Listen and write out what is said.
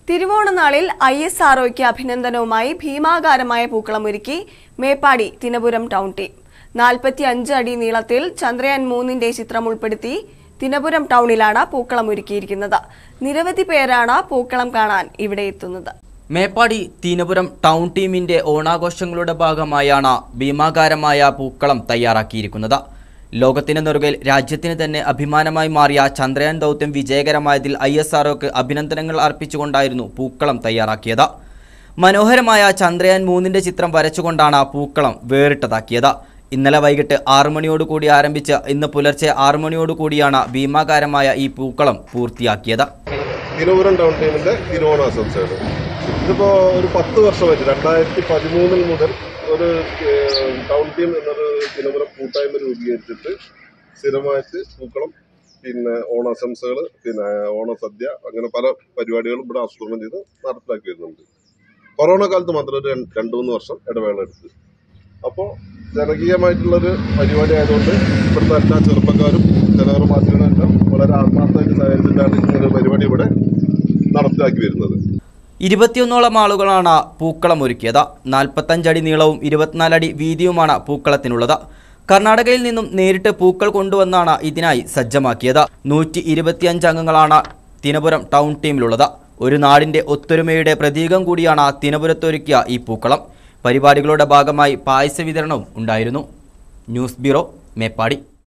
തിരുവോണനാളിൽ I S ആർഒയ്ക്ക് അഭിനന്ദനവുമായി ഭീമാകാരമായ പൂക്കളമൊരുക്കി മേപ്പാടി തിനപുരം ടൗൺ ടീം നാൽപ്പത്തി അഞ്ച് അടി നീളത്തിൽ ചന്ദ്രയാൻ മൂന്നിന്റെ ചിത്രം ഉൾപ്പെടുത്തി തിനപുരം ടൗണിലാണ് പൂക്കളം ഒരുക്കിയിരിക്കുന്നത് നിരവധി പേരാണ് പൂക്കളം കാണാൻ ഇവിടെ എത്തുന്നത് മേപ്പാടി തീനപുരം ടൗൺ ടീമിന്റെ ഓണാഘോഷങ്ങളുടെ ഭാഗമായാണ് ഭീമാകാരമായ പൂക്കളം തയ്യാറാക്കിയിരിക്കുന്നത് ലോകത്തിന് നെറുകയിൽ രാജ്യത്തിന് തന്നെ അഭിമാനമായി മാറിയ ചന്ദ്രയാൻ ദൗത്യം വിജയകരമായതിൽ ഐ എസ് ആർഒക്ക് അഭിനന്ദനങ്ങൾ അർപ്പിച്ചുകൊണ്ടായിരുന്നു പൂക്കളം തയ്യാറാക്കിയത് മനോഹരമായ ചന്ദ്രയാൻ മൂന്നിന്റെ ചിത്രം വരച്ചുകൊണ്ടാണ് പൂക്കളം വേറിട്ടതാക്കിയത് ഇന്നലെ വൈകിട്ട് ആറു മണിയോടുകൂടി ആരംഭിച്ച് ഇന്ന് പുലർച്ചെ ആറു മണിയോടുകൂടിയാണ് ഭീമാകാരമായ ഈ പൂക്കളം പൂർത്തിയാക്കിയത് തിരുവനന്തപുരം ടൗൺ ടീമിന്റെ തിരുവോണാശംസകൾ ഇതിപ്പോ ഒരു പത്ത് വർഷമായിട്ട് രണ്ടായിരത്തി പതിമൂന്നിൽ മുതൽ ഒരു ഏഹ്, ടൗൺ ടീം എന്നൊരു തിരുവനന്തപുരം കൂട്ടായ്മ രൂപീകരിച്ചിട്ട് സ്ഥിരമായിട്ട് പൂക്കളം പിന്നെ ഓണാശംസകൾ പിന്നെ ഓണസദ്യ അങ്ങനെ പല പരിപാടികളും ഇവിടെ ആസൂത്രണം ചെയ്ത് നടപ്പിലാക്കി വരുന്നുണ്ട് കൊറോണ കാലത്ത് മാത്രം ഒരു രണ്ട് രണ്ട് മൂന്ന് വർഷം ഇടവേള എടുത്ത് അപ്പോൾ ജനകീയമായിട്ടുള്ളൊരു പരിപാടി ആയതുകൊണ്ട് ഇവിടുത്തെ എല്ലാ ചെറുപ്പക്കാരും ജനകർമാസികളും എല്ലാം വളരെ ആത്മാർത്ഥമായിട്ട് സഹകരിച്ചിട്ടാണ് ഇങ്ങനെ ഒരു പരിപാടി ഇവിടെ നടപ്പിലാക്കി വരുന്നത് ഇരുപത്തിയൊന്നോളം ആളുകളാണ് പൂക്കളം ഒരുക്കിയത് നാൽപ്പത്തഞ്ചടി നീളവും ഇരുപത്തിനാലടി വീതിയുമാണ് പൂക്കളത്തിനുള്ളത് കർണാടകയിൽ നിന്നും നേരിട്ട് പൂക്കൾ കൊണ്ടുവന്നാണ് ഇതിനായി സജ്ജമാക്കിയത് നൂറ്റി ഇരുപത്തിയഞ്ച് അംഗങ്ങളാണ് തിനപുരം ടൗൺ ടീമിലുള്ളത് ഒരു നാടിന്റെ ഒത്തൊരുമയുടെ പ്രതീകം കൂടിയാണ് തിനപുരത്തൊരുക്കിയ ഈ പൂക്കളം പരിപാടികളുടെ ഭാഗമായി പായസ വിതരണവും ഉണ്ടായിരുന്നു ന്യൂസ് ബ്യൂറോ മേപ്പാടി